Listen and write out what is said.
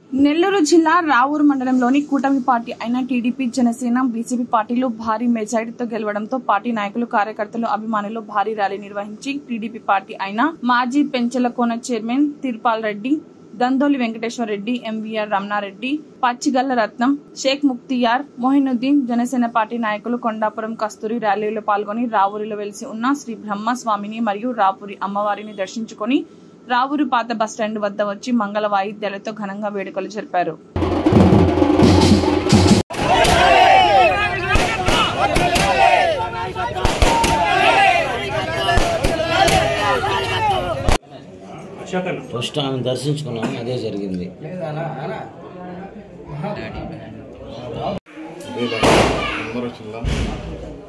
నెల్లూరు జిల్లా రావూరు మండలంలోని కూటమి పార్టీ అయిన టీడీపీ జనసేన బీజేపీ పార్టీలు భారీ మెజారిటీతో గెలవడంతో పార్టీ నాయకులు కార్యకర్తలు అభిమానులు భారీ ర్యాలీ నిర్వహించి టీడీపీ పార్టీ అయిన మాజీ Penchalakona chairman Tirupal Reddy Dandoli Venkateswara Reddy MVR Ramanareddy Pachigalla Ratnam Sheikh Mukhtiyar Mohinuddin Janasena party నాయకులు కొండాపురం కస్తూరి ర్యాలీలో పాల్గొని రావూరిలో వెలిసి ఉన్న శ్రీ బ్రహ్మ స్వామిని మరియు రాపూరి అమ్మవారిని దర్శించుకొని రావూరు పాత బస్టాండ్ వద్ద వచ్చి మంగళ వాయిద్యాలతో ఘనంగా వేడుకలు జరిపారు ఫస్ట్ ఆమె దర్శించుకున్నాము అదే జరిగింది అందరూ జిల్లా